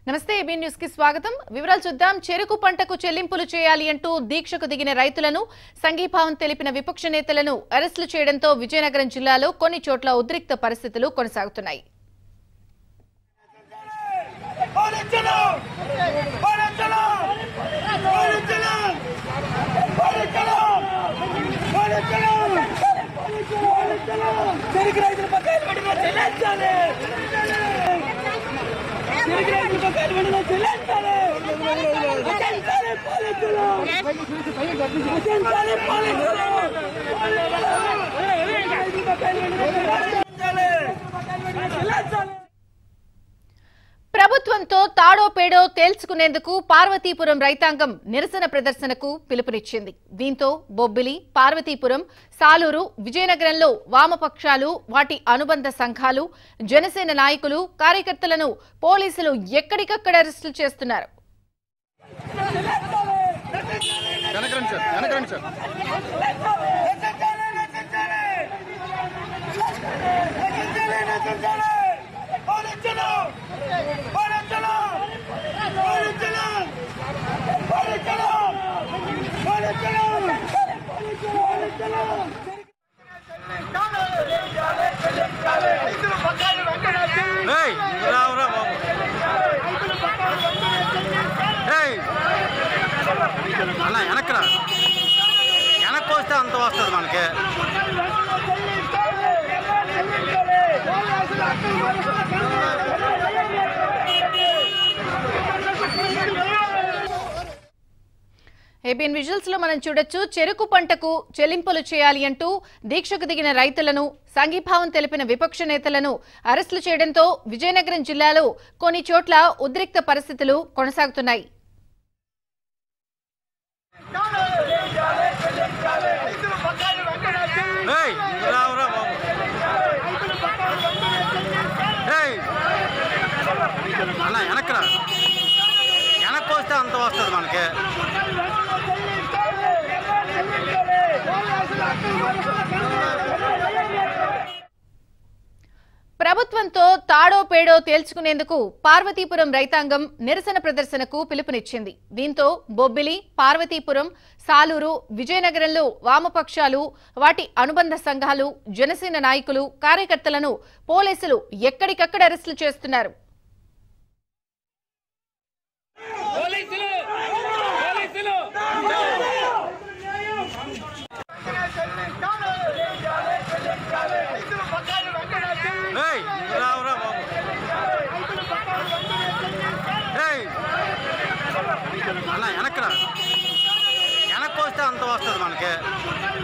నమస్తే AB news కి స్వాగతం వివరాలు చూద్దాం చెరుకు పంటకు చెల్లింపులు చేయాలి అంటూ దీక్షకు దిగిన రైతులను సంఘీభావం తెలిపిన విపక్ష నేతలను అరెస్టులు చేయడంతో విజయనగరం జిల్లాలో కొన్ని చోట్ల ఉద్రిక్త పరిస్థితులు కొనసాగుతున్నాయి పాలించను పాలించను పాలించను పాలించను పాలించను పాలించను చెరుకు రైతుల బకాయిలు వెంటనే చెల్లించాలి చెరుకు రైతుల బకాయిలు వెంటనే చెల్లించాలి రచించాలి పాలించను రచించాలి పాలించను రైతుల బకాయిలు వెంటనే చెల్లించాలి చెల్లించాలి ప్రభుత్వంతో తాడో పేడో తేల్చుకునేందుకు పార్వతీపురం రైతాంగం నిరసన ప్రదర్శనకు పిలుపునిచ్చింది దీంతో బొబ్బిలి పార్వతీపురం సాలూరు విజయనగరంలో వామపక్షాలు వాటి అనుబంధ సంఘాలు జనసేన నాయకులు కార్యకర్తలను పోలీసులు ఎక్కడికక్కడ అరెస్టులు చేస్తున్నారు వెనకరండి సార్ వెనకరండి సార్ ఏయ్ రావురా బాబు ఏయ్ అన్న వెనక్రా వెనక్కి వస్తే అంత వస్తుంది మనకి ఏబిఎన్ విజువల్స్ లో మనం చూడొచ్చు చెరుకు పంటకు చెల్లింపులు చేయాలి అంటూ దీక్షకు దిగిన రైతులను సంఘీభావం తెలిపిన విపక్ష నేతలను అరెస్టులు చేయడంతో విజయనగరం జిల్లాలో కొన్ని చోట్ల ఉద్రిక్త పరిస్థితులు కొనసాగుతున్నాయి ఏయ్ రావురా బాబు ఏయ్ అన్న వెనక్రా వెనక్కి వస్తే అంత వస్తుంది మనకి ప్రభుత్వంతో తాడో పేడో తేల్చుకునేందుకు పార్వతీపురం రైతాంగం నిరసన ప్రదర్శనకు పిలుపునిచ్చింది దీంతో బొబ్బిలి పార్వతీపురం సాలూరు విజయనగరంలో వామపక్షాలు వాటి అనుబంధ సంఘాలు జనసేన నాయకులు కార్యకర్తలను పోలీసులు ఎక్కడికక్కడ అరెస్టులు చేస్తున్నారు పోలీసులు పోలీసులు ఏయ్ రావురా బాబు ఏయ్ అన్న వెనక్రా వెనక్కి వస్తే అంత వస్తుంది మనకి